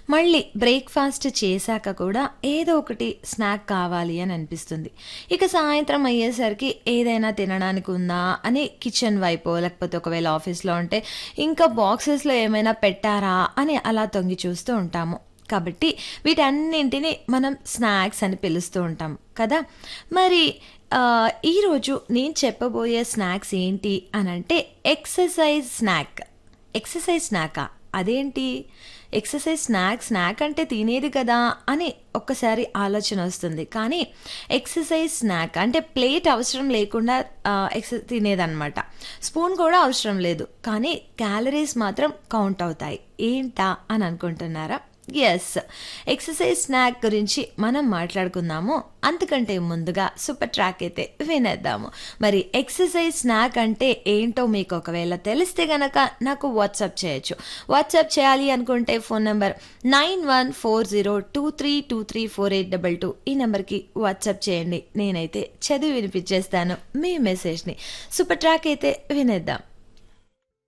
మళ్ళీ బ్రేక్ఫాస్ట్ చేశాక కూడా ఏదో ఒకటి స్నాక్ కావాలి అని అనిపిస్తుంది ఇక సాయంత్రం అయ్యేసరికి ఏదైనా తినడానికి ఉందా అని కిచెన్ వైపు లేకపోతే ఒకవేళ ఆఫీస్లో ఉంటే ఇంకా బాక్సెస్లో ఏమైనా పెట్టారా అని అలా తొంగి చూస్తూ ఉంటాము కాబట్టి వీటన్నింటిని మనం స్నాక్స్ అని పిలుస్తూ ఉంటాం కదా మరి ఆ, ఈరోజు నేను చెప్పబోయే స్నాక్స్ ఏంటి అని అంటే ఎక్సర్సైజ్ స్నాక్ ఎక్సర్సైజ్ స్నాకా అదేంటి ఎక్సర్సైజ్ స్నాక్ స్నాక్ అంటే తినేది కదా అని ఒక్కసారి ఆలోచన వస్తుంది కానీ ఎక్సర్సైజ్ స్నాక్ అంటే ప్లేట్ అవసరం లేకుండా ఎక్స తినేదన్నమాట స్పూన్ కూడా అవసరం లేదు కానీ క్యాలరీస్ మాత్రం కౌంట్ అవుతాయి ఏంటా అని అనుకుంటున్నారా ఎస్ ఎక్సర్సైజ్ స్నాక్ గురించి మనం మాట్లాడుకుందాము అంతకంటే ముందుగా సూపర్ ట్రాక్ అయితే వినేద్దాము మరి ఎక్సర్సైజ్ స్నాక్ అంటే ఏంటో మీకు ఒకవేళ తెలిస్తే గనక నాకు వాట్సాప్ చేయొచ్చు వాట్సాప్ చేయాలి అనుకుంటే phone number nine one four zero two three two three four eight double two ఈ నెంబర్కి వాట్సాప్ చేయండి నేనైతే చదివి వినిపించేస్తాను మీ మెసేజ్ని సూపర్ ట్రాక్ అయితే వినేద్దాం